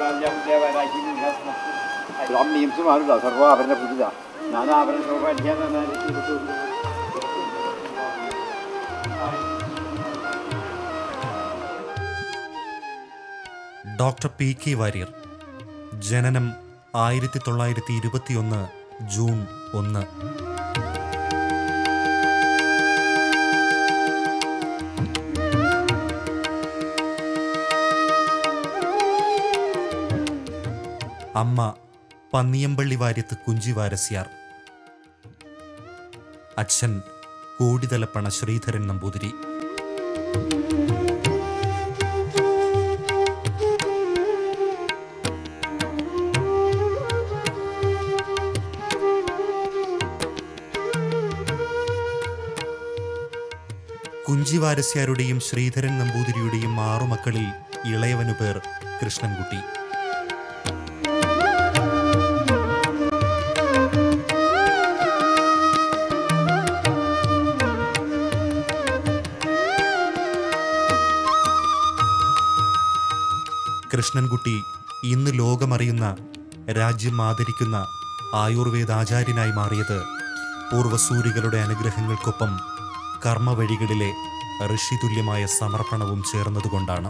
നിയമസ് മാറില്ല സർവ്വ ആഭരണ പുതിയതാ ഞാൻ ആഭരണ ശോഭ അടിക്കാൻ തന്നെ ഡോക്ടർ പി കെ വാര്യർ ജനനം ആയിരത്തി തൊള്ളായിരത്തി ഇരുപത്തിയൊന്ന് ജൂൺ ഒന്ന് അമ്മ പന്നിയമ്പള്ളി വാര്യത്ത് കുഞ്ചി വാരസ്യാർ അച്ഛൻ കോടിതലപ്പണ ശ്രീധരൻ നമ്പൂതിരി കുഞ്ചി വാരസ്യാരുടെയും ശ്രീധരൻ നമ്പൂതിരിയുടെയും ആറു മക്കളിൽ ഇളയവനു പേർ കൃഷ്ണൻകുട്ടി കൃഷ്ണൻകുട്ടി ഇന്ന് ലോകമറിയുന്ന രാജ്യം ആദരിക്കുന്ന ആയുർവേദാചാര്യനായി മാറിയത് പൂർവസൂരികളുടെ അനുഗ്രഹങ്ങൾക്കൊപ്പം കർമ്മവഴികളിലെ ഋഷിതുല്യമായ സമർപ്പണവും ചേർന്നതുകൊണ്ടാണ്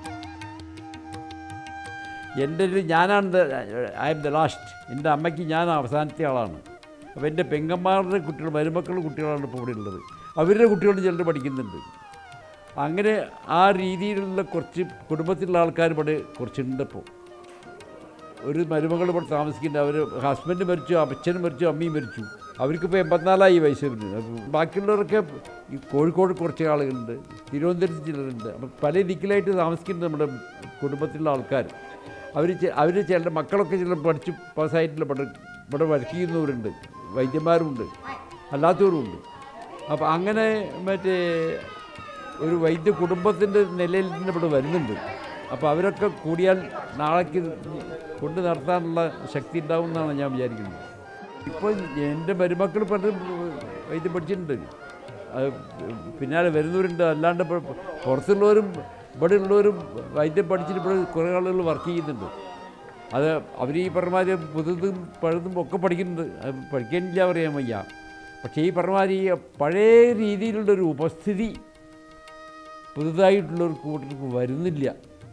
എൻ്റെ ഒരു ഞാനാണ് ഐ എം ദ ലാസ്റ്റ് എൻ്റെ അമ്മയ്ക്ക് ഞാൻ അവസാനത്തെ ആളാണ് അപ്പോൾ എൻ്റെ പെങ്ങന്മാരുടെ കുട്ടികൾ മരുമക്കളുടെ കുട്ടികളാണ് ഇപ്പോൾ ഇവിടെ ഉള്ളത് അവരുടെ കുട്ടികൾ ചിലർ പഠിക്കുന്നുണ്ട് അങ്ങനെ ആ രീതിയിലുള്ള കുറച്ച് കുടുംബത്തിലുള്ള ആൾക്കാർ ഇവിടെ കുറച്ചുണ്ട് ഇപ്പോൾ ഒരു മരുമകൾ ഇവിടെ താമസിക്കുന്നുണ്ട് അവർ ഹസ്ബൻഡ് മരിച്ചു അച്ഛനും മരിച്ചു അമ്മയും മരിച്ചു അവർക്കിപ്പോൾ എൺപത്തിനാലായി വയസ്സ് വരുന്നത് അപ്പോൾ ബാക്കിയുള്ളവരൊക്കെ ഈ കോഴിക്കോട് കുറച്ച് ആളുകളുണ്ട് തിരുവനന്തപുരത്ത് ചിലരുണ്ട് അപ്പം പല ദിക്കിലായിട്ട് താമസിക്കുന്നുണ്ട് നമ്മുടെ കുടുംബത്തിലുള്ള ആൾക്കാർ അവർ അവർ ചില മക്കളൊക്കെ ചില പഠിച്ച് പാസ്സായിട്ടില്ല ഇവിടെ ഇവിടെ വർക്ക് ചെയ്യുന്നവരുണ്ട് വൈദ്യന്മാരുമുണ്ട് അല്ലാത്തവരുമുണ്ട് അപ്പോൾ അങ്ങനെ മറ്റേ ഒരു വൈദ്യ കുടുംബത്തിൻ്റെ നിലയിൽ തന്നെ ഇവിടെ വരുന്നുണ്ട് അപ്പോൾ അവരൊക്കെ കൂടിയാൽ നാളേക്ക് കൊണ്ട് നടത്താനുള്ള ശക്തി ഉണ്ടാവും എന്നാണ് ഞാൻ വിചാരിക്കുന്നത് ഇപ്പോൾ എൻ്റെ മരുമക്കൾ പലരും വൈദ്യം പഠിച്ചിട്ടുണ്ട് അത് പിന്നാലെ വരുന്നവരുണ്ട് അല്ലാണ്ട് ഇപ്പോൾ പുറത്തുള്ളവരും ഇവിടെ ഉള്ളവരും വൈദ്യം പഠിച്ചിട്ട് ഇവിടെ കുറേ ആളുകൾ വർക്ക് ചെയ്യുന്നുണ്ട് അത് അവർ ഈ പറഞ്ഞമാതിരി പുതുതും പഴുതും ഒക്കെ പഠിക്കുന്നുണ്ട് അത് പഠിക്കാനില്ല പറയാൻ വയ്യ പക്ഷേ ഈ പറഞ്ഞമാതിരി ഈ പഴയ രീതിയിലുള്ളൊരു ഉപസ്ഥിതി പുതുതായിട്ടുള്ള ഒരു കൂട്ടർക്ക് വരുന്നില്ല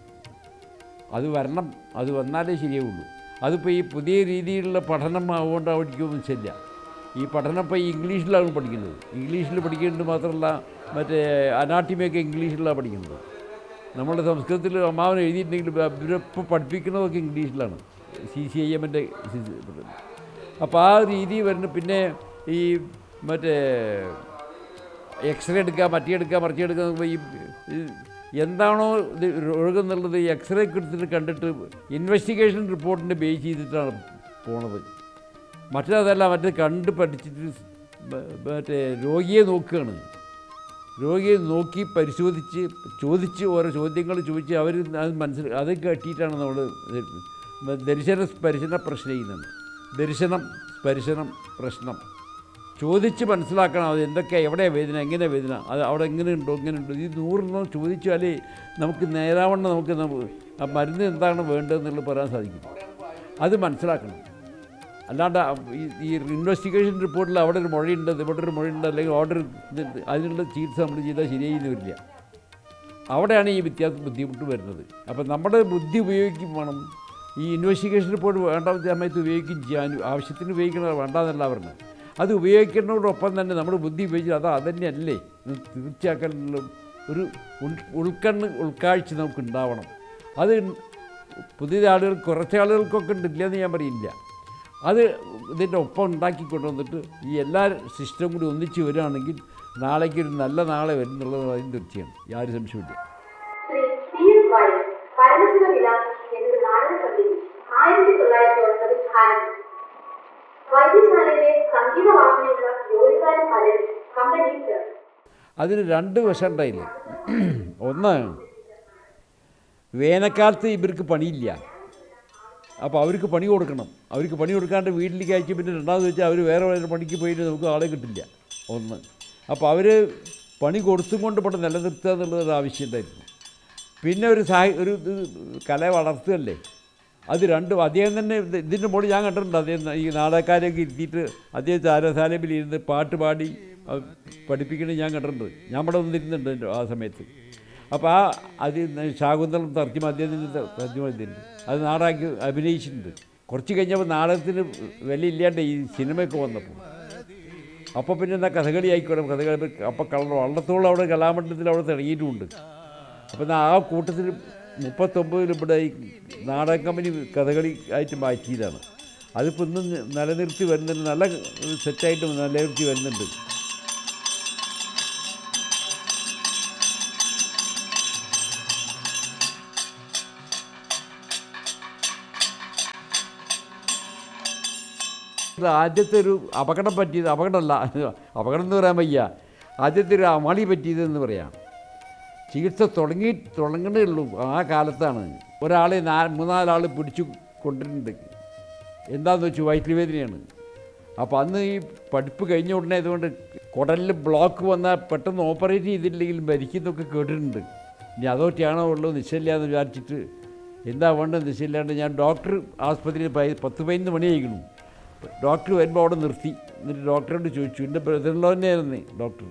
അത് വരണം അത് വന്നാലേ ശരിയാവുള്ളൂ അതിപ്പോൾ ഈ പുതിയ രീതിയിലുള്ള പഠനം ആവുകൊണ്ട് പഠിക്കുമെന്ന് ശരില്ല ഈ പഠനം ഇപ്പോൾ ഈ ഇംഗ്ലീഷിലാണ് പഠിക്കുന്നത് ഇംഗ്ലീഷിൽ പഠിക്കുന്നത് മാത്രമല്ല മറ്റേ അനാട്ടിമയൊക്കെ ഇംഗ്ലീഷിലാണ് പഠിക്കുന്നത് നമ്മുടെ സംസ്കൃതത്തിൽ അമ്മാവൻ എഴുതിയിട്ടുണ്ടെങ്കിൽ ഇവരിപ്പോൾ പഠിപ്പിക്കുന്നതൊക്കെ ഇംഗ്ലീഷിലാണ് സി സി ഐ എമ്മിൻ്റെ അപ്പോൾ ആ രീതി വരുന്ന പിന്നെ ഈ മറ്റേ എക്സ്റേ എടുക്കുക മറ്റേ എടുക്കുക മറിച്ച് എടുക്കുക ഈ ഈ എന്താണോ ഇത് രോഗമെന്നുള്ളത് ഈ എക്സ്റേ എടുത്തിട്ട് കണ്ടിട്ട് ഇൻവെസ്റ്റിഗേഷൻ റിപ്പോർട്ടിനെ ബേസ് ചെയ്തിട്ടാണ് പോണത് മറ്റേതല്ല മറ്റേ കണ്ട് പഠിച്ചിട്ട് മ- മറ്റേ രോഗിയെ നോക്കുകയാണ് രോഗിയെ നോക്കി പരിശോധിച്ച് ചോദിച്ച് ഓരോ ചോദ്യങ്ങൾ ചോദിച്ച് അവർ അത് മനസ്സിൽ അത് കെട്ടിയിട്ടാണ് നമ്മൾ ദർശന സ്പർശന പ്രശ്നം ചെയ്യുന്നത് ദർശനം സ്പർശനം പ്രശ്നം ചോദിച്ച് മനസ്സിലാക്കണം അത് എന്തൊക്കെ എവിടെ വേദന എങ്ങനെ വേദന അത് അവിടെ എങ്ങനെ ഉണ്ടോ ഇങ്ങനെ ഉണ്ടോ ഈ നൂറെണ്ണം ചോദിച്ചാലേ നമുക്ക് നേരാവണ്ണം നമുക്ക് നമ്മ- ആ മരുന്ന് എന്താണ് വേണ്ടതെന്നുള്ളത് പറയാൻ സാധിക്കും അത് മനസ്സിലാക്കണം അല്ലാണ്ട് ആ ഈ ഈ ഇൻവെസ്റ്റിഗേഷൻ റിപ്പോർട്ടിൽ അവിടെ ഒരു മുഴയുണ്ട് ഇവിടെ ഒരു മുഴയുണ്ട് അല്ലെങ്കിൽ ഓർഡർ അതിനുള്ള ചികിത്സ നമ്മൾ ചെയ്താൽ ശരിയായി വരില്ല അവിടെയാണ് ഈ വ്യത്യാസം ബുദ്ധിമുട്ട് വരുന്നത് അപ്പം നമ്മുടെ ബുദ്ധി ഉപയോഗിക്കും വേണം ഈ ഇൻവെസ്റ്റിഗേഷൻ റിപ്പോർട്ട് വേണ്ട സമയത്ത് ഉപയോഗിക്കും ചെയ്യാൻ ആവശ്യത്തിന് ഉപയോഗിക്കണത് വേണ്ടെന്നല്ല പറഞ്ഞത് അത് ഉപയോഗിക്കുന്നതോടൊപ്പം തന്നെ നമ്മുടെ ബുദ്ധി ഉപയോഗിച്ച് അത് അതന്നെയല്ലേ എന്ന് തീർച്ചയാക്കാനുള്ള ഒരു ഉൾ ഉൾക്കണ്ണ് ഉൾക്കാഴ്ച നമുക്ക് ഉണ്ടാവണം അത് പുതിയ ആളുകൾ കുറച്ച് ആളുകൾക്കൊക്കെ ഉണ്ടില്ലെന്ന് ഞാൻ പറയില്ല അത് ഇതിൻ്റെ ഒപ്പം ഉണ്ടാക്കി കൊണ്ടുവന്നിട്ട് ഈ എല്ലാ സിസ്റ്റം കൂടി ഒന്നിച്ച് വരികയാണെങ്കിൽ നാളേക്ക് ഒരു നല്ല നാളെ വരുന്നുള്ളത് അതിന് തീർച്ചയാണ് യാതൊരു സംശയമില്ല ശ്രീ പി എസ് വാര്യർ പരമശിവ വിലാസം എന്നൊരു നാടക കമ്പനി ആയിരത്തി തൊള്ളായിരത്തി ഒൻപതിൽ ആരംഭിച്ചു വൈദ്യശാലയിലെ സംഗീത വാസനയുള്ള ജോലിക്കാരൻ പലരും കമ്പനിയിൽ ചേർന്നു അതിന് രണ്ട് വശം ഉണ്ടായില്ലേ ഒന്ന് വേനൽക്കാലത്ത് ഇവർക്ക് പണിയില്ല അപ്പോൾ അവർക്ക് പണി കൊടുക്കണം അവർക്ക് പണി കൊടുക്കാണ്ട് വീട്ടിലേക്ക് അയച്ച് പിന്നെ രണ്ടാമത് വെച്ചാൽ അവർ വേറെ വേറെ പണിക്ക് പോയിട്ട് നമുക്ക് ആളെ കിട്ടില്ല ഒന്ന് അപ്പോൾ അവർ പണി കൊടുത്തും കൊണ്ട് ഇവിടെ നിലനിർത്തുക എന്നുള്ളതൊരു ആവശ്യം ഉണ്ടായിരുന്നു പിന്നെ ഒരു സാഹ ഒരു ഇത് കല വളർത്തുകയല്ലേ അത് രണ്ടും അദ്ദേഹം തന്നെ ഇത് ഇതിൻ്റെ മുകളിൽ ഞാൻ കണ്ടിട്ടുണ്ട് അദ്ദേഹം ഈ നാടകക്കാരെയൊക്കെ ഇരുത്തിയിട്ട് അദ്ദേഹം ചാരസാലമിൽ ഇരുന്ന് പാട്ട് പാടി അത് പഠിപ്പിക്കണത് ഞാൻ കണ്ടിട്ടുണ്ട് ഞാൻ ഇവിടെ വന്നിരുന്നുണ്ട് എൻ്റെ ആ സമയത്ത് അപ്പോൾ ആ അത് ശാകുന്തളം തർജ്ജമ അദ്ദേഹത്തിന് തർജ്ജമ ചെയ്തിട്ടുണ്ട് അത് നാടകമാക്കി അഭിനയിച്ചിട്ടുണ്ട് കുറച്ച് കഴിഞ്ഞപ്പോൾ നാടകത്തിന് വിലയില്ലാണ്ട് ഈ സിനിമയൊക്കെ വന്നപ്പോൾ അപ്പോൾ പിന്നെ എന്താ കഥകളി ആയിക്കോട്ടെ കഥകളി അപ്പോൾ കളർ വള്ളത്തോളം അവിടെ കലാമണ്ഡലത്തിൽ അവിടെ തിളങ്ങിയിട്ടുമുണ്ട് അപ്പോൾ എന്നാ ആ കൂട്ടത്തിൽ മുപ്പത്തൊമ്പതിൽ ഇവിടെ ഈ നാടക കമ്പനി കഥകളി ആയിട്ട് മാറ്റിയതാണ് അതിപ്പോൾ ഇന്നും നിലനിർത്തി വരുന്നുണ്ട് നല്ല സെറ്റായിട്ട് നിലനിർത്തി വരുന്നുണ്ട് ഇത് ആദ്യത്തെ ഒരു അപകടം പറ്റിയത് അപകടമല്ല അപകടം എന്ന് പറയാൻ വയ്യ ആദ്യത്തെ ഒരു അമളി പറ്റിയതെന്ന് പറയാം ചികിത്സ തുടങ്ങി തുടങ്ങണേ ഉള്ളൂ ആ കാലത്താണ് ഒരാളെ നാ മൂന്നാലാൾ പിടിച്ചു കൊണ്ടിട്ടുണ്ട് എന്താണെന്ന് വെച്ചു വയറ്റുവേദനയാണ് അപ്പോൾ അന്ന് ഈ പഠിപ്പ് കഴിഞ്ഞ ഉടനെ അതുകൊണ്ട് കുടലിൽ ബ്ലോക്ക് വന്നാൽ പെട്ടെന്ന് ഓപ്പറേറ്റ് ചെയ്തില്ലെങ്കിൽ മരിക്കുന്നൊക്കെ കേട്ടിട്ടുണ്ട് ഇനി അതോട്ടിയാണോ ഉള്ളത് നിശ്ചയില്ല എന്ന് വിചാരിച്ചിട്ട് എന്താ വേണ്ടത് നിശ്ചയില്ലാണ്ട് ഞാൻ ഡോക്ടർ ആസ്പത്രിയിൽ പയ- പത്ത് പതിനൊന്ന് മണിയായിരിക്കണം ഡോക്ടർ വരുമ്പോൾ അവിടെ നിർത്തി എന്നിട്ട് ഡോക്ടറോട് ചോദിച്ചു എൻ്റെ ബ്രദറിലോ തന്നെയായിരുന്നു ഡോക്ടർ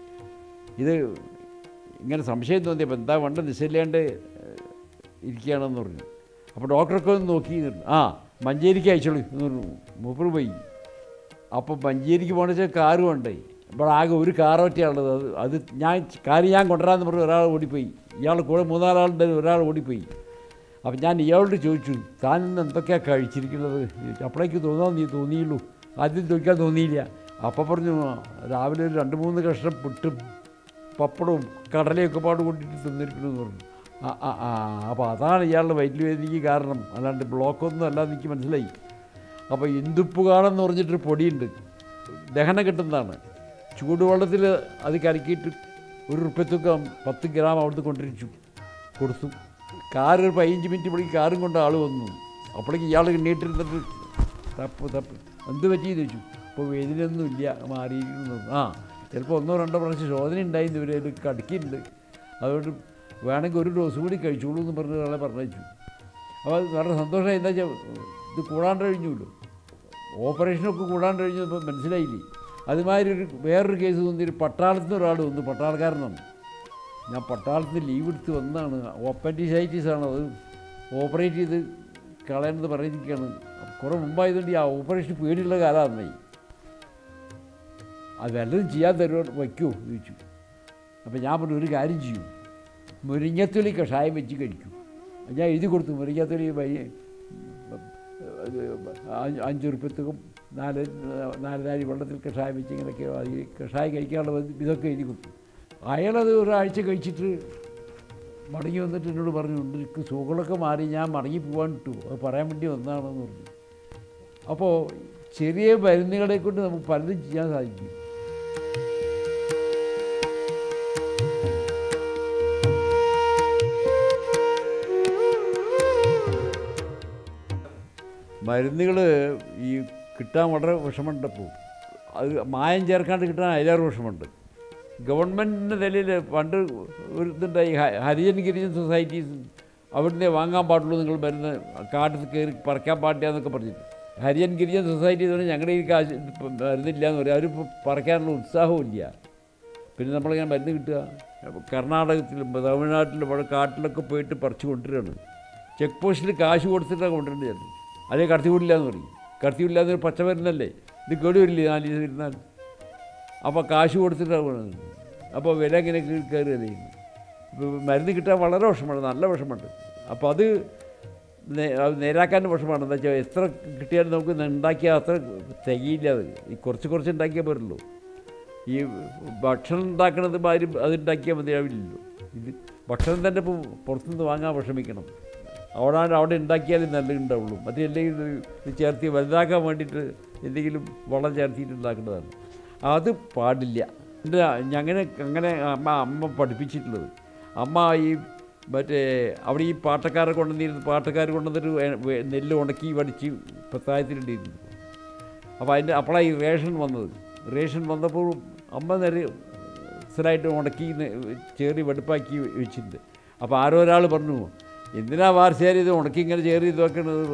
ഇത് ഇങ്ങനെ സംശയം തോന്നിയപ്പോൾ എന്താ വേണ്ട നിശ്ചയില്ലാണ്ട് ഇരിക്കുകയാണെന്ന് പറഞ്ഞു അപ്പോൾ ഡോക്ടറൊക്കെ ഒന്ന് നോക്കി നിന്നു. ആ മഞ്ചേരിക്ക് അയച്ചോളൂ എന്ന് പറഞ്ഞു മൂപ്പർ പോയി അപ്പോൾ മഞ്ചേരിക്ക് പോകണമെന്ന് വെച്ചാൽ കാറ് വേണ്ടേ ഇവിടെ ആകെ ഒരു കാറൊറ്റയാണുള്ളത് അത് അത് ഞാൻ കാറ് ഞാൻ കൊണ്ടുവരാമെന്ന് പറഞ്ഞു ഒരാൾ ഓടിപ്പോയി ഇയാൾ കൂടെ മൂന്നാലാളുണ്ട് ഒരാൾ ഓടിപ്പോയി അപ്പം ഞാൻ ഇയാളോട് ചോദിച്ചു താൻ ഇന്ന് എന്തൊക്കെയാണ് കഴിച്ചിരിക്കുന്നത് അപ്പോഴേക്ക് തോന്നാൻ നീ തോന്നിയുള്ളൂ ആദ്യം ചോദിക്കാൻ തോന്നിയില്ല അപ്പം പറഞ്ഞു "ആ, രാവിലെ ഒരു രണ്ട് മൂന്ന് കഷ്ണം പുട്ടും പപ്പടവും കടലയൊക്കെ പാട് കൊണ്ടിട്ട് തിന്നിരിക്കണമെന്ന് പറഞ്ഞു ആ ആ ആ അപ്പോൾ അതാണ് ഇയാളുടെ വയറ്റിൽ കാരണം അല്ലാണ്ട് ബ്ലോക്കൊന്നും അല്ല എനിക്ക് മനസ്സിലായി അപ്പോൾ ഇന്ദുപ്പുകാടെന്ന് പറഞ്ഞിട്ടൊരു പൊടിയുണ്ട് ദഹനം കിട്ടുന്നതാണ് ചൂടുവെള്ളത്തിൽ അത് കലക്കിയിട്ട് ഒരു റുപ്യത്തൊക്കെ പത്ത് ഗ്രാം അവിടുന്ന് കൊണ്ടിരിച്ചു കൊടുത്തു കാർ ഒരു പതിനഞ്ച് മിനിറ്റ് വിളിക്ക് കാറും കൊണ്ട് ആൾ വന്നു അപ്പോഴേക്ക് ഇയാൾ എണ്ണീട്ടിരുന്നിട്ട് തപ്പ് തപ്പ് എന്ത് പറ്റിയെന്ന് ചോദിച്ചു ഇപ്പോൾ വേദനയൊന്നും ഇല്ല മാറിയിരിക്കുന്നു ആ ചിലപ്പോൾ ഒന്നോ രണ്ടോ പ്രാവശ്യം ശോധന ഉണ്ടായിരുന്നു ഇവർ അതിൽ കടക്കിയിട്ടുണ്ട് അതുകൊണ്ട് വേണമെങ്കിൽ ഒരു ഡോസ് കൂടി കഴിച്ചോളൂ എന്ന് പറഞ്ഞ് ഒരാളെ പറഞ്ഞു അപ്പോൾ അത് വളരെ സന്തോഷമായി എന്താ വെച്ചാൽ ഇത് കൂടാണ്ട് കഴിഞ്ഞുല്ലോ ഓപ്പറേഷനൊക്കെ കൂടാണ്ട് കഴിഞ്ഞപ്പോൾ മനസ്സിലായില്ലേ അതുമാതിരി ഒരു വേറൊരു കേസ് തോന്നി ഒരു പട്ടാളത്തിൽ നിന്ന് ഒരാൾ വന്നു പട്ടാളക്കാരനാണ് ഞാൻ പട്ടാളത്തിൽ നിന്ന് ലീവ് എടുത്ത് വന്നതാണ് ഓപ്പൻറ്റിസൈറ്റീസ് ആണ് അത് ഓപ്പറേറ്റ് ചെയ്ത് കളയണമെന്ന് പറഞ്ഞിരിക്കുകയാണ് കുറേ മുമ്പായതുകൊണ്ട് ഈ ആ ഓപ്പറേഷൻ പേടിയുള്ള കാലമാണ് അത് വല്ലതും ചെയ്യാൻ തരുമോ വയ്ക്കുമോ ചോദിച്ചു അപ്പോൾ ഞാൻ പറഞ്ഞു ഒരു കാര്യം ചെയ്യൂ മുരിങ്ങത്തൊലി കഷായം വെച്ച് കഴിക്കൂ ഞാൻ എഴുതി കൊടുത്തു മുരിങ്ങത്തൊലി വൈ അത് അഞ്ച് അഞ്ച് ഉറുപ്പ്യത്തും നാല് നാല് നാല് വെള്ളത്തിൽ കഷായം വെച്ച് ഇങ്ങനെയൊക്കെ അത് ഈ കഷായം കഴിക്കാനുള്ള ഇതൊക്കെ എഴുതി കൊടുത്തു അയാളത് ഒരാഴ്ച കഴിച്ചിട്ട് മടങ്ങി വന്നിട്ട് എന്നോട് പറഞ്ഞു എനിക്ക് സുഖങ്ങളൊക്കെ മാറി ഞാൻ മടങ്ങി പോകാൻ ഇട്ടു അത് പറയാൻ വേണ്ടി വന്നതാണെന്ന് പറഞ്ഞു അപ്പോൾ ചെറിയ മരുന്നുകളെ കൊണ്ട് നമുക്ക് പലതും ചെയ്യാൻ സാധിക്കും മരുന്നുകൾ ഈ കിട്ടാൻ വളരെ വിഷമമുണ്ടപ്പോൾ അത് മായം ചേർക്കാണ്ട് കിട്ടാൻ അതിലേറെ വിഷമമുണ്ട് ഗവൺമെൻറ്റിൻ്റെ നിലയിൽ പണ്ട് ഒരു ഇതുണ്ടായി ഹ- ഹരിജൻ ഗിരിജൻ സൊസൈറ്റീസ് അവിടുന്ന് വാങ്ങാൻ പാടുള്ളൂ നിങ്ങൾ മരുന്ന് കാട്ടിൽ കയറി പറിക്കാൻ പാടില്ല എന്നൊക്കെ പറഞ്ഞിട്ട് ഹരിജൻ ഗിരിജൻ സൊസൈറ്റി എന്ന് പറഞ്ഞാൽ ഞങ്ങളുടെ ഈ കാശ് ഇപ്പം മരുന്നില്ല എന്ന് പറയും അവരിപ്പോൾ പറിക്കാനുള്ള ഉത്സാഹവും ഇല്ല പിന്നെ നമ്മളിങ്ങനെ മരുന്ന് കിട്ടുക കർണാടകത്തിലും തമിഴ്നാട്ടിലും ഇവിടെ കാട്ടിലൊക്കെ പോയിട്ട് പറിച്ചു കൊണ്ടുവരികയാണ് ചെക്ക് പോസ്റ്റിൽ കാശ് കൊടുത്തിട്ടാണ് കൊണ്ടുവരേണ്ടത് ചേട്ടൻ അതേ കടത്തിവിടില്ല എന്ന് പറയും കടത്തിവിടില്ല എന്നൊരു പച്ചമരുന്നല്ലേ ഇത് കേടുവരില്ലേ നാല് ദിവസം ഇരുന്നാൽ അപ്പോൾ കാശ് കൊടുത്തിട്ടാണ് കൊണ്ടുവരുന്നത് അപ്പോൾ വില ഇങ്ങനെ കീഴ് കയറുകയല്ലേ ചെയ്യുന്നത് ഇപ്പോൾ മരുന്ന് കിട്ടാൻ വളരെ വിഷമമാണ് നല്ല വിഷമമുണ്ട് അപ്പോൾ അത് നേ- അത് നേരാക്കാൻ വിഷമമാണ് എന്താ വെച്ചാൽ എത്ര കിട്ടിയാലും നമുക്ക് ഉണ്ടാക്കിയാൽ അത്ര തികയില്ല അത് ഈ കുറച്ച് കുറച്ച് ഉണ്ടാക്കിയാൽ പോരല്ലോ ഈ ഭക്ഷണം ഉണ്ടാക്കണത് മാതിരി അത് ഉണ്ടാക്കിയാൽ മതിയാവില്ലല്ലോ ഇത് ഭക്ഷണം തന്നെ ഇപ്പോൾ പുറത്തുനിന്ന് വാങ്ങാൻ വിഷമിക്കണം അവിടെ അവിടെ ഉണ്ടാക്കിയാലേ നല്ല ഉണ്ടാവുള്ളൂ മറ്റേ അല്ലെങ്കിൽ ഇത് ചേർത്തി വലുതാക്കാൻ വേണ്ടിയിട്ട് എന്തെങ്കിലും വളം ചേർത്തിട്ട് ഉണ്ടാക്കേണ്ടതാണ് അത് പാടില്ല എൻ്റെ അങ്ങനെ അങ്ങനെ അമ്മ അമ്മ പഠിപ്പിച്ചിട്ടുള്ളത് അമ്മ ഈ മറ്റേ അവിടെ ഈ പാട്ടക്കാരെ കൊണ്ടുവന്നിരുന്നു പാട്ടക്കാർ കൊണ്ടുവന്നിട്ട് വേ- വേ- നെല്ല് ഉണക്കി വടിച്ച് പത്തായത്തിലിട്ടിരുന്നു അപ്പോൾ അതിൻ്റെ അപ്പോഴാണ് ഈ റേഷൻ വന്നത് റേഷൻ വന്നപ്പോൾ അമ്മ നേരെ സ്ഥിരമായിട്ട് ഉണക്കി നെ- ചേറി വെടുപ്പാക്കി വെച്ചിട്ടുണ്ട് അപ്പോൾ ആരോ ഒരാൾ പറഞ്ഞു എന്തിനാ വാർച്ചയാർ ഇത് ഉണക്കി ഇങ്ങനെ ചേറി ഇതൊക്കെയാണ്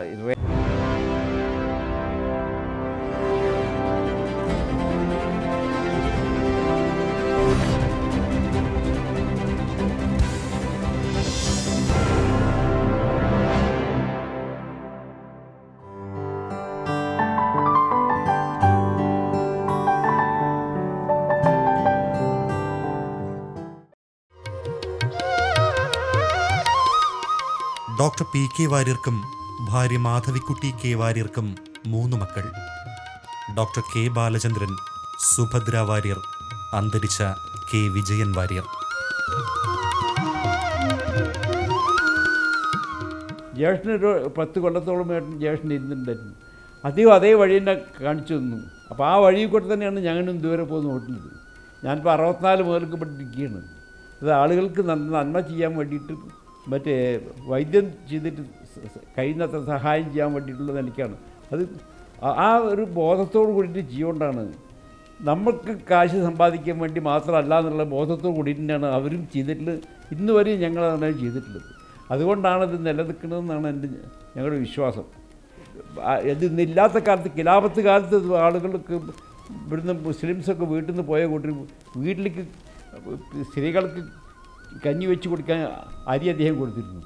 ഡോക്ടർ പി കെ വാര്യർക്കും ഭാര്യ മാധവിക്കുട്ടി കെ വാര്യർക്കും മൂന്ന് മക്കൾ ഡോക്ടർ കെ ബാലചന്ദ്രൻ സുഭദ്ര വാര്യർ അന്തരിച്ച കെ വിജയൻ വാര്യർ ജ്യേഷ്ഠന് ഒരു പത്ത് കൊല്ലത്തോളം ഏട്ടൻ ജ്യേഷ്ഠൻ ഇരുന്നിട്ടുണ്ടായിരുന്നു അദ്ദേഹം അതേ വഴി തന്നെ കാണിച്ചു തന്നു അപ്പോൾ ആ വഴി കൂടെ തന്നെയാണ് ഞങ്ങളും ഇതുവരെ പോയി നോക്കുന്നത് ഞാനിപ്പോൾ അറുപത്തിനാല് മുതൽക്ക് പഠിപ്പിക്കുകയാണ് അത് ആളുകൾക്ക് നന്ന നന്മ ചെയ്യാൻ വേണ്ടിയിട്ട് മറ്റേ വൈദ്യം ചെയ്തിട്ട് സ- സ- കഴിയുന്നത്ര സഹായം ചെയ്യാൻ വേണ്ടിയിട്ടുള്ളത് എനിക്കാണ് അത് ആ- ആ ഒരു ബോധത്തോട് കൂടിയിട്ട് ചെയ്യുകൊണ്ടാണ് നമുക്ക് കാശ് സമ്പാദിക്കാൻ വേണ്ടി മാത്രമല്ല എന്നുള്ള ബോധത്തോട് കൂടി തന്നെയാണ് അവരും ചെയ്തിട്ടുള്ളത് ഇന്ന് വരെ ഞങ്ങളാണ് ചെയ്തിട്ടുള്ളത് അതുകൊണ്ടാണ് ഇത് നിലനിൽക്കുന്നതെന്നാണ് എൻ്റെ ഞങ്ങളുടെ വിശ്വാസം ആ, ഇത് ഇന്നില്ലാത്ത കാലത്ത് കിലാപത്ത് കാലത്ത് ഇത് ആളുകൾക്ക് ഇവിടുന്ന് മുസ്ലിംസൊക്കെ വീട്ടിൽ നിന്ന് പോയ കൂട്ടി വീട്ടിലേക്ക് സ്ത്രീകൾക്ക് കഞ്ഞി വെച്ച് കൊടുക്കാൻ അരി അദ്ദേഹം കൊടുത്തിരുന്നു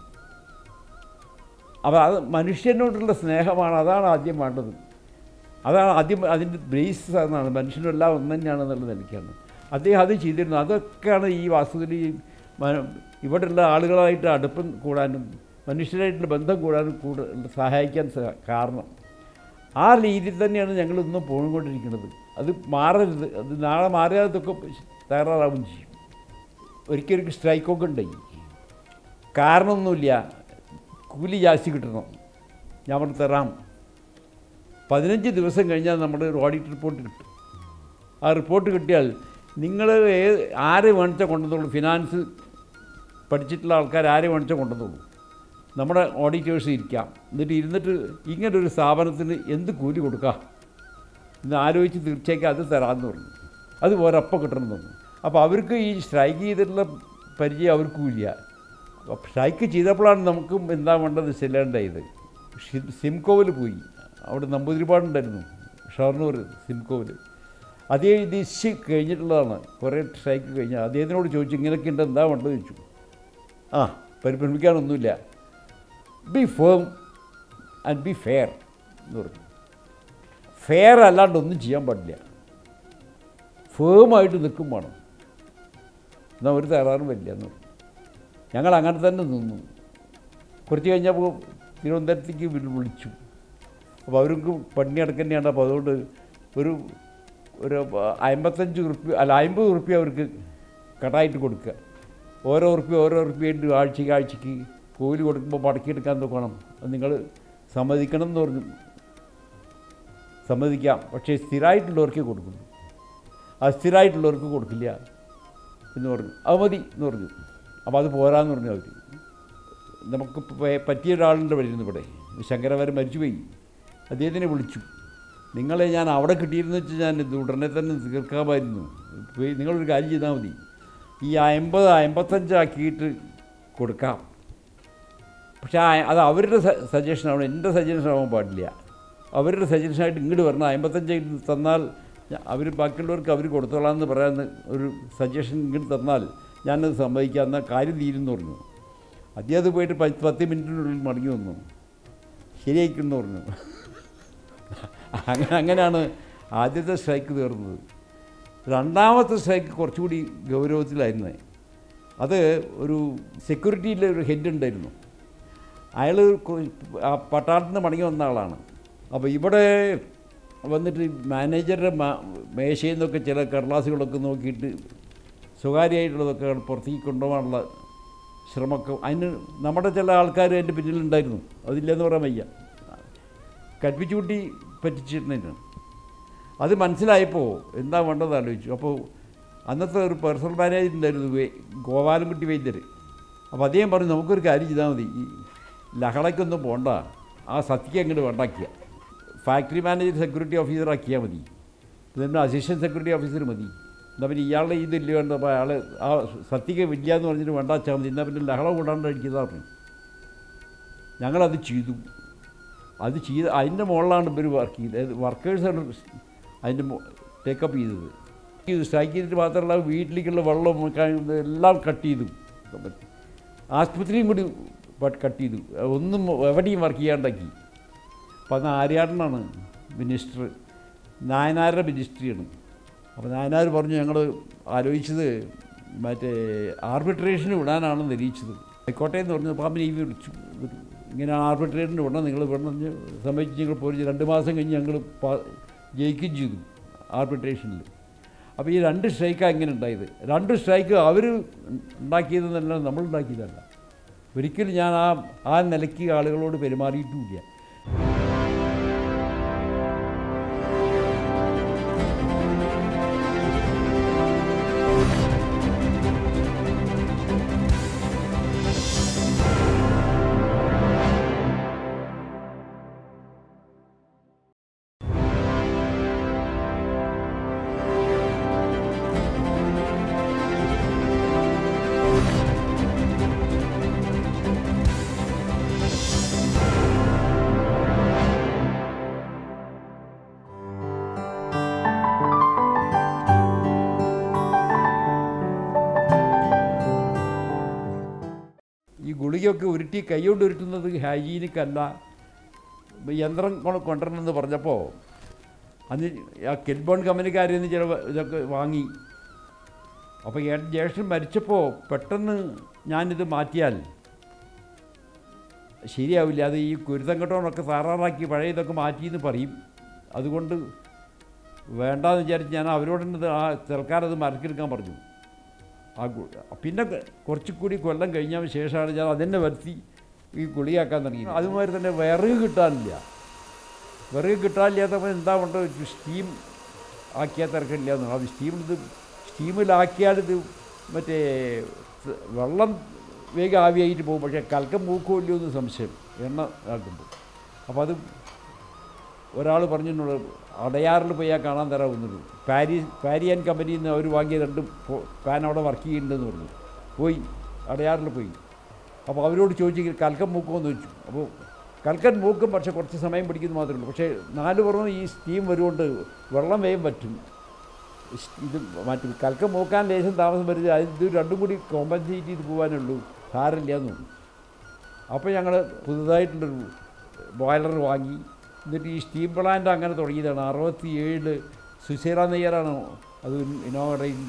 അപ്പോൾ അത് മനുഷ്യനോടുള്ള സ്നേഹമാണ് അതാണ് ആദ്യം വേണ്ടത് അതാണ് ആദ്യം അതിൻ്റെ ബേസ് എന്നാണ് മനുഷ്യനെല്ലാം ഒന്ന് തന്നെയാണെന്നുള്ളത് എനിക്കാണ് അദ്ദേഹം അത് ചെയ്തിരുന്നു അതൊക്കെയാണ് ഈ വാസ്തുവിൽ ഇവിടെയുള്ള ആളുകളായിട്ട് അടുപ്പം കൂടാനും മനുഷ്യരായിട്ടുള്ള ബന്ധം കൂടാനും കൂടെ സഹായിക്കാൻ സഹ- കാരണം ആ രീതിയിൽ തന്നെയാണ് ഞങ്ങൾ ഇന്നും പോയിക്കൊണ്ടിരിക്കുന്നത് അത് മാറരുത് അത് നാളെ മാറിയാതൊക്കെ തയ്യാറാവുകയും ചെയ്യും ഒരിക്കലും സ്ട്രൈക്കൊക്കെ ഉണ്ടായി കാരണമൊന്നുമില്ല കൂലി ജാസ്തി കിട്ടണം ഞാൻ പറഞ്ഞു തരാം പതിനഞ്ച് ദിവസം കഴിഞ്ഞാൽ നമ്മുടെ ഒരു ഓഡിറ്റ് റിപ്പോർട്ട് കിട്ടും ആ റിപ്പോർട്ട് കിട്ടിയാൽ നിങ്ങൾ ഏത് ആരെ വേണിച്ചാൽ കൊണ്ടുവന്നുള്ളൂ ഫിനാൻസ് പഠിച്ചിട്ടുള്ള ആൾക്കാർ ആരെ വേണിച്ചാൽ കൊണ്ടുവന്നുള്ളൂ നമ്മുടെ ഓഡിറ്റേഴ്സ് ഇരിക്കാം എന്നിട്ട് ഇരുന്നിട്ട് ഇങ്ങനെ ഒരു സ്ഥാപനത്തിന് എന്ത് കൂലി കൊടുക്കാം എന്ന് ആലോചിച്ച് തീർച്ചയായും അത് തരാമെന്ന് പറഞ്ഞു അത് ഒരപ്പം കിട്ടണമെന്ന് പറഞ്ഞു അപ്പോൾ അവർക്ക് ഈ സ്ട്രൈക്ക് ചെയ്തിട്ടുള്ള പരിചയം അവർക്കും ഇല്ല അപ്പോൾ സ്ട്രൈക്ക് ചെയ്തപ്പോഴാണ് നമുക്കും എന്താ വേണ്ടത് ചെല്ലേണ്ടായത് ഷി- സിംകോവിൽ പോയി അവിടെ നമ്പൂതിരിപ്പാടുണ്ടായിരുന്നു ഷൊർണൂർ സിംകോവിൽ അതേ ദിശ കഴിഞ്ഞിട്ടുള്ളതാണ് കുറേ സ്ട്രൈക്ക് കഴിഞ്ഞാൽ അദ്ദേഹത്തിനോട് ചോദിച്ചു ഇങ്ങനെയൊക്കെ ഉണ്ട് എന്താ വേണ്ടത് ചോദിച്ചു ആ പരിഭ്രമിക്കാനൊന്നുമില്ല be firm and be fair എന്ന് പറഞ്ഞു ഫെയർ അല്ലാണ്ട് ഒന്നും ചെയ്യാൻ പാടില്ല ഫേമായിട്ട് നിൽക്കും വേണം എന്നാൽ ഒരു തകരാറും വരില്ല എന്ന് പറഞ്ഞു ഞങ്ങൾ അങ്ങനെ തന്നെ നിന്നു കുറച്ച് കഴിഞ്ഞപ്പോൾ തിരുവനന്തപുരത്തേക്ക് വിളി- വിളിച്ചു അപ്പോൾ അവർക്ക് പണി അടക്കന്നെയാണ് അപ്പോൾ അതുകൊണ്ട് ഒരു ഒരു അമ്പത്തഞ്ച് ഉറുപ്പ്യ അല്ല അമ്പത് ഉറുപ്പ്യ അവർക്ക് കടായിട്ട് കൊടുക്കുക ഓരോ ഉറുപ്പ്യ ഓരോ ഉറുപ്പ്യായിട്ട് ആഴ്ചയ്ക്ക് ആഴ്ചയ്ക്ക് കൂലി കൊടുക്കുമ്പോൾ മടക്കിയെടുക്കാൻ നോക്കണം അത് നിങ്ങൾ സമ്മതിക്കണം എന്ന് പറഞ്ഞു സമ്മതിക്കാം പക്ഷേ സ്ഥിരമായിട്ടുള്ളവർക്കേ കൊടുക്കുള്ളൂ അസ്ഥിരമായിട്ടുള്ളവർക്ക് കൊടുക്കില്ല എന്ന് പറഞ്ഞു അത് മതി എന്ന് പറഞ്ഞു അപ്പോൾ അത് പോരാന്ന് പറഞ്ഞു അവർ നമുക്ക് പ- പറ്റിയ ഒരാളുണ്ട് വരുന്നു ഇവിടെ ശങ്കരവരൻ മരിച്ചുപോയി അദ്ദേഹത്തിനെ വിളിച്ചു നിങ്ങളെ ഞാൻ അവിടെ കിട്ടിയിരുന്നു വെച്ച് ഞാൻ ഇത് ഉടനെ തന്നെ തീർക്കാമായിരുന്നു പോയി നിങ്ങളൊരു കാര്യം ചെയ്താൽ മതി ഈ അമ്പത് അമ്പത്തഞ്ചാക്കിയിട്ട് കൊടുക്കാം പക്ഷേ ആ- അത് അവരുടെ സജഷനാണ് എൻ്റെ സജഷൻ ആവാൻ പാടില്ല അവരുടെ സജഷനായിട്ട് ഇങ്ങോട്ട് വരണം അമ്പത്തഞ്ച് തന്നാൽ അവർ ബാക്കിയുള്ളവർക്ക് അവർ കൊടുത്തോളാം എന്ന് പറയാൻ ഒരു സജഷൻ ഇങ്ങോട്ട് തന്നാൽ ഞാനത് സമ്മതിക്കാം എന്നാൽ കാര്യം തീരുമെന്ന് പറഞ്ഞു അദ്ദേഹം അത് പോയിട്ട് പത്ത് പത്ത് മിനിറ്റിനുള്ളിൽ മടങ്ങി വന്നു ശരിയായിക്കെന്ന് പറഞ്ഞു അങ്ങനെ അങ്ങനെയാണ് ആദ്യത്തെ സ്ട്രൈക്ക് തീർന്നത് രണ്ടാമത്തെ സ്ട്രൈക്ക് കുറച്ചുകൂടി ഗൗരവത്തിലായിരുന്നേ അത് ഒരു സെക്യൂരിറ്റിയിലെ ഒരു ഹെഡ് ഉണ്ടായിരുന്നു അയാൾ ആ പട്ടാളത്തിൽ നിന്ന് മടങ്ങി വന്ന ആളാണ് അപ്പോൾ ഇവിടെ വന്നിട്ട് മാനേജറുടെ മാ- മേശയിൽ നിന്നൊക്കെ ചില കടലാസുകളൊക്കെ നോക്കിയിട്ട് സ്വകാര്യമായിട്ടുള്ളതൊക്കെ പുറത്തേക്ക് കൊണ്ടുപോകാനുള്ള ശ്രമമൊക്കെ അതിന് നമ്മുടെ ചില ആൾക്കാർ അതിൻ്റെ പിന്നിലുണ്ടായിരുന്നു അതില്ലെന്ന് പറയാൻ വയ്യ കൽപ്പിച്ചു കൂട്ടി പറ്റിച്ചിരുന്നതിനാണ് അത് മനസ്സിലായപ്പോൾ എന്താ വേണ്ടത് ആലോചിച്ചു അപ്പോൾ അന്നത്തെ ഒരു പേഴ്സണൽ മാനേജർ ഉണ്ടായിരുന്നു വേ- ഗോപാലൻകുട്ടി വൈദ്യർ അപ്പോൾ അദ്ദേഹം പറഞ്ഞു നമുക്കൊരു കാര്യം ചെയ്താൽ മതി ഈ ലഹളയ്ക്കൊന്നും പോണ്ട ആ സത്യക്ക് അങ്ങോട്ട് വേണ്ടാക്കിയ ഫാക്ടറി മാനേജർ സെക്യൂരിറ്റി ഓഫീസർ ആക്കിയാൽ മതി പിന്നെ അസിസ്റ്റൻറ്റ് സെക്യൂരിറ്റി ഓഫീസർ മതി എന്നാൽ പിന്നെ ഇയാളുടെ ഇതില്ല വേണ്ട അപ്പോൾ അയാൾ ആ സത്യക്ക് ഇല്ല എന്ന് പറഞ്ഞിട്ട് വേണ്ട വെച്ചാൽ മതി എന്നാൽ പിന്നെ ലഹള കൂടാണ്ട് അടിക്കുന്നതാ പറഞ്ഞു ഞങ്ങളത് ചെയ്തു അത് ചെയ്ത് അതിൻ്റെ മുകളിലാണ് ഇവർ വർക്ക് ചെയ്തത് വർക്കേഴ്സാണ് അതിൻ്റെ ടേക്കപ്പ് ചെയ്തത് ഇത് സ്ട്രൈക്ക് ചെയ്തിട്ട് മാത്രമല്ല വീട്ടിലേക്കുള്ള വെള്ളം കാര്യങ്ങൾ എല്ലാം കട്ട് ചെയ്തു ആസ്പത്രിയും കൂടി കട്ട് ചെയ്തു ഒന്നും എവിടെയും വർക്ക് ചെയ്യാണ്ടാക്കി അപ്പം അന്ന് ആര്യാടനാണ് മിനിസ്റ്റർ നായനാരുടെ മിനിസ്ട്രിയാണ് അപ്പോൾ നായനാർ പറഞ്ഞു ഞങ്ങൾ ആലോചിച്ചത് മറ്റേ ആർബിട്രേഷന് വിടാനാണ് നിരീക്ഷിച്ചത് ആയിക്കോട്ടെ എന്ന് പറഞ്ഞു അപ്പം ഈ വിളിച്ചു ഇങ്ങനെ ആർബിട്രേഷന് വിടണം നിങ്ങൾ വിടണം എന്ന് സമ്മതിച്ച് ഞങ്ങൾ പോയി രണ്ട് മാസം കഴിഞ്ഞ് ഞങ്ങൾ ജയിക്കുകയും ചെയ്തു ആർബിട്രേഷനിൽ അപ്പോൾ ഈ രണ്ട് സ്ട്രൈക്കാണ് ഇങ്ങനെ ഉണ്ടായത് രണ്ട് സ്ട്രൈക്ക് അവർ ഉണ്ടാക്കിയതെന്നല്ല നമ്മൾ ഉണ്ടാക്കിയതല്ല ഒരിക്കലും ഞാൻ ആ ആ നിലയ്ക്ക് ആളുകളോട് പെരുമാറിയിട്ടുമില്ല ഈ ഗുളികയൊക്കെ ഉരുട്ടി കൈകൊണ്ട് ഉരുട്ടുന്നത് ഹൈജീനിക് അല്ല യന്ത്രം കൊണ്ട് കൊണ്ടുവരണമെന്ന് പറഞ്ഞപ്പോൾ അന്ന് ആ കെൽബോൺ കമ്പനിക്കാരിൽ നിന്ന് ചില ഇതൊക്കെ വാങ്ങി അപ്പോൾ ഏട്ടൻ ജ്യേഷ്ഠൻ മരിച്ചപ്പോൾ പെട്ടെന്ന് ഞാനിത് മാറ്റിയാൽ ശരിയാവില്ല അത് ഈ കുരുത്തങ്കട്ടോണൊക്കെ താറാറാക്കി പഴയ ഇതൊക്കെ മാറ്റിയെന്ന് പറയും അതുകൊണ്ട് വേണ്ടാന്ന് വിചാരിച്ച് ഞാൻ അവരോട് ആ തൽക്കാലം അത് മറക്കെടുക്കാൻ പറഞ്ഞു ആ ഗു പിന്നെ കുറച്ചുകൂടി കൊല്ലം കഴിഞ്ഞ ശേഷമാണ് ഞാൻ അതെന്നെ വരുത്തി ഈ ഗുളിയാക്കാൻ തുടങ്ങി അതുമാതിരി തന്നെ വിറക് കിട്ടാനില്ല വിറക് കിട്ടാനില്ലാത്തപ്പോൾ എന്താ വേണ്ടത് സ്റ്റീം ആക്കിയാൽ തിരക്കില്ല എന്ന് അത് സ്റ്റീമിൽ ഇത് സ്റ്റീമിലാക്കിയാൽ ഇത് മറ്റേ വെള്ളം വേഗം ആവിയായിട്ട് പോകും പക്ഷേ കൽക്കം മൂക്കുമല്ലോ എന്ന് സംശയം എണ്ണ ആക്കുമ്പോൾ അപ്പോൾ അത് ഒരാൾ പറഞ്ഞു എന്നോട് അടയാറിൽ പോയി ആ കാണാൻ തരാമെന്നുള്ളൂ പാരി പാരിയൻ കമ്പനിയിൽ നിന്ന് അവർ വാങ്ങിയ രണ്ട് പാൻ അവിടെ വർക്ക് ചെയ്യുന്നുണ്ടെന്ന് പറഞ്ഞു പോയി അടയാറിൽ പോയി അപ്പോൾ അവരോട് ചോദിച്ചു കൽക്കം മൂക്കുമെന്ന് ചോദിച്ചു അപ്പോൾ കൽക്കൻ മൂക്കും പക്ഷേ കുറച്ച് സമയം പിടിക്കുന്നു മാത്രമേ ഉള്ളൂ പക്ഷേ നാല് പുറമെ ഈ സ്റ്റീം വരുകൊണ്ട് വെള്ളം വേഗം പറ്റും ഇത് മാറ്റും കൽക്കം മൂക്കാൻ ലേശം താമസം വരുന്നത് അത് ഇത് രണ്ടും കൂടി കോമ്പൻസേറ്റ് ചെയ്ത് പോകാനുള്ളൂ സാരമില്ല എന്ന് തോന്നുന്നു അപ്പോൾ ഞങ്ങൾ പുതുതായിട്ടുള്ളൊരു ബോയിലർ വാങ്ങി എന്നിട്ട് ഈ സ്റ്റീം പ്ലാന്റ് അങ്ങനെ തുടങ്ങിയതാണ് അറുപത്തി ഏഴിൽ സുശീല നെയ്യറാണ് അത് ഇനോവേറ്റ്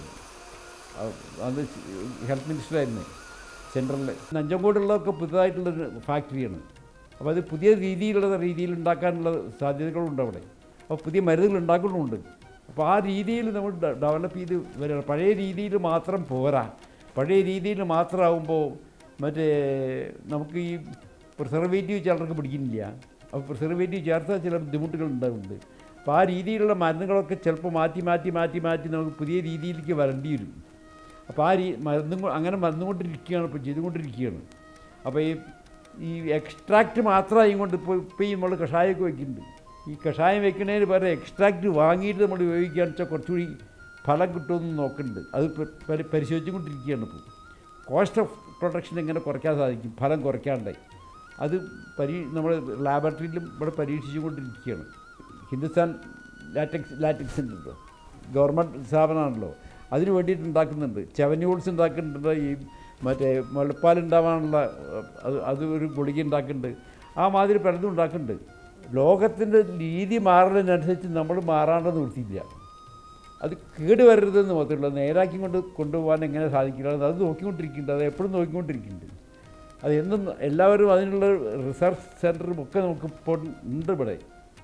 അന്ന് ഹെൽത്ത് മിനിസ്റ്ററായിരുന്നു സെൻട്രലിൽ നഞ്ചങ്കോടുള്ളതൊക്കെ പുതുതായിട്ടുള്ളൊരു ഫാക്ടറിയാണ് അപ്പോൾ അത് പുതിയ രീതിയിലുള്ള രീതിയിൽ ഉണ്ടാക്കാനുള്ള സാധ്യതകളുണ്ട് അവിടെ അപ്പോൾ പുതിയ മരുന്നുകൾ ഉണ്ടാക്കുന്നുമുണ്ട് അപ്പോൾ ആ രീതിയിൽ നമ്മൾ ഡെവലപ്പ് ചെയ്ത് വരിക പഴയ രീതിയിൽ മാത്രം പോരാ പഴയ രീതിയിൽ മാത്രമാകുമ്പോൾ മറ്റേ നമുക്ക് ഈ പ്രിസർവേറ്റീവ് ചിലർക്ക് പിടിക്കുന്നില്ല അപ്പോൾ പ്രിസർവേറ്റീവ് ചേർത്താൽ ചില ബുദ്ധിമുട്ടുകൾ ഉണ്ടാകുന്നുണ്ട് അപ്പോൾ ആ രീതിയിലുള്ള മരുന്നുകളൊക്കെ ചിലപ്പോൾ മാറ്റി മാറ്റി മാറ്റി മാറ്റി നമുക്ക് പുതിയ രീതിയിലേക്ക് വരേണ്ടി വരും അപ്പോൾ ആ രീ മരുന്നും കൊ- അങ്ങനെ മരുന്നുകൊണ്ടിരിക്കുകയാണ് ഇപ്പോൾ ചെയ്തുകൊണ്ടിരിക്കുകയാണ് അപ്പോൾ ഈ ഈ എക്സ്ട്രാക്റ്റ് മാത്രമായി കൊണ്ട് ഇപ്പോൾ ഇപ്പോൾ ഈ നമ്മൾ കഷായമൊക്കെ വയ്ക്കുന്നുണ്ട് ഈ കഷായം വെക്കുന്നതിന് പകരം എക്സ്ട്രാക്റ്റ് വാങ്ങിയിട്ട് നമ്മൾ ഉപയോഗിക്കുകയാണെന്ന് വെച്ചാൽ കുറച്ചുകൂടി ഫലം കിട്ടുമെന്ന് നോക്കുന്നുണ്ട് അത് പ- പരി- പരിശോധിച്ചുകൊണ്ടിരിക്കുകയാണ് ഇപ്പോൾ കോസ്റ്റ് ഓഫ് പ്രൊഡക്ഷൻ എങ്ങനെ കുറയ്ക്കാൻ സാധിക്കും ഫലം കുറയ്ക്കാണ്ടായി അത് പരീ നമ്മൾ ലാബറട്ടറിയിലും ഇവിടെ പരീക്ഷിച്ചുകൊണ്ടിരിക്കുകയാണ് ഹിന്ദുസ്ഥാൻ ലാറ്റക്സ് ലാറ്റക്സ് ഉണ്ടല്ലോ ഗവൺമെൻറ് സ്ഥാപനമാണല്ലോ അതിന് വേണ്ടിയിട്ട് ഉണ്ടാക്കുന്നുണ്ട് ചെവന്യൂൾസ് ഉണ്ടാക്കുന്നുണ്ട് ഈ മറ്റേ മുലപ്പാൽ ഉണ്ടാവാനുള്ള അത് അത് ഒരു ഗുളിക ഉണ്ടാക്കുന്നുണ്ട് ആ മാതിരി പലതും ഉണ്ടാക്കുന്നുണ്ട് ലോകത്തിൻ്റെ രീതി മാറുന്നതിനനുസരിച്ച് നമ്മൾ മാറാണ്ട് നിർത്തിയില്ല അത് കേട് വരരുതെന്ന് മാത്രമല്ല നേരാക്കി കൊണ്ട് കൊണ്ടുപോകാൻ എങ്ങനെ സാധിക്കില്ല അത് നോക്കിക്കൊണ്ടിരിക്കുന്നുണ്ട് അത് എപ്പോഴും നോക്കിക്കൊണ്ടിരിക്കുന്നുണ്ട് അത് എന്നും എല്ലാവരും അതിനുള്ള റിസർച്ച് സെൻറ്ററും ഒക്കെ നമുക്ക് ഇപ്പോൾ ഉണ്ട് ഇവിടെ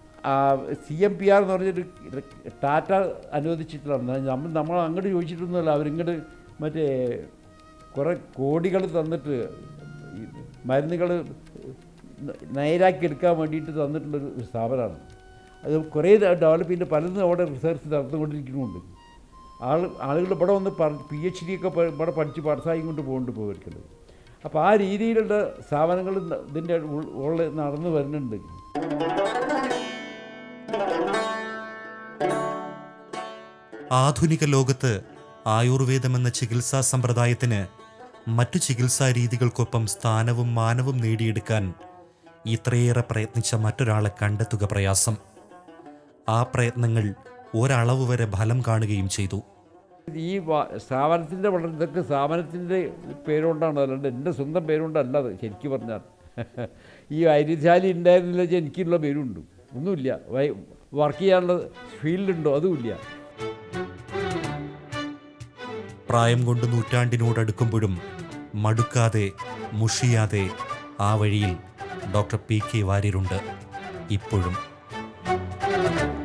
സി എം പി ആർ എന്ന് പറഞ്ഞൊരു ടാറ്റ അനുവദിച്ചിട്ടുള്ളതാണ് നമ്മൾ നമ്മൾ അങ്ങോട്ട് ചോദിച്ചിട്ടൊന്നുമല്ല അവരിങ്ങോട്ട് മറ്റേ കുറേ കോടികൾ തന്നിട്ട് ഈ മരുന്നുകൾ നേരാക്കി എടുക്കാൻ വേണ്ടിയിട്ട് തന്നിട്ടുള്ളൊരു ഒരു സ്ഥാപനമാണ് അത് കുറേ ഡെവലപ്പ് ചെയ്തിട്ട് പലതും അവിടെ റിസർച്ച് നടന്നുകൊണ്ടിരിക്കുന്നുണ്ട് ആൾ ആളുകൾ ഇവിടെ വന്ന് പി എച്ച് ഡി ഒക്കെ പ- ഇവിടെ പഠിച്ച് പാഠസായി കൊണ്ട് പോകുന്നുണ്ട് പോയിരിക്കുന്നത് അപ്പോൾ ആ രീതിയിലുള്ള സ്ഥാപനങ്ങൾ ഇതിൻ്റെ ഉള്ളിൽ നടന്നു വരുന്നുണ്ട് ആധുനിക ലോകത്ത് ആയുർവേദമെന്ന ചികിത്സാ സമ്പ്രദായത്തിന് മറ്റു ചികിത്സാ രീതികൾക്കൊപ്പം സ്ഥാനവും മാനവും നേടിയെടുക്കാൻ ഇത്രയേറെ പ്രയത്നിച്ച മറ്റൊരാളെ കണ്ടെത്തുക പ്രയാസം ആ പ്രയത്നങ്ങൾ ഒരളവ് വരെ ഫലം കാണുകയും ചെയ്തു ഈ വ- സ്ഥാപനത്തിൻ്റെ വളരെ ഇതൊക്കെ സ്ഥാപനത്തിൻ്റെ പേരുകൊണ്ടാണ് അല്ലാണ്ട് എൻ്റെ സ്വന്തം പേരുകൊണ്ടല്ല അത് ശരിക്കും പറഞ്ഞാൽ ഈ വൈദ്യശാല ഉണ്ടായിരുന്നില്ല വെച്ചാൽ എനിക്കുള്ള പേരുണ്ട് ഒന്നുമില്ല വൈ വർക്ക് ചെയ്യാനുള്ള ഫീൽഡുണ്ടോ അതുമില്ല പ്രായം കൊണ്ട് നൂറ്റാണ്ടിനോടടുക്കുമ്പോഴും മടുക്കാതെ മുഷിയാതെ ആ വഴിയിൽ ഡോക്ടർ പി കെ വാര്യരുണ്ട് ഇപ്പോഴും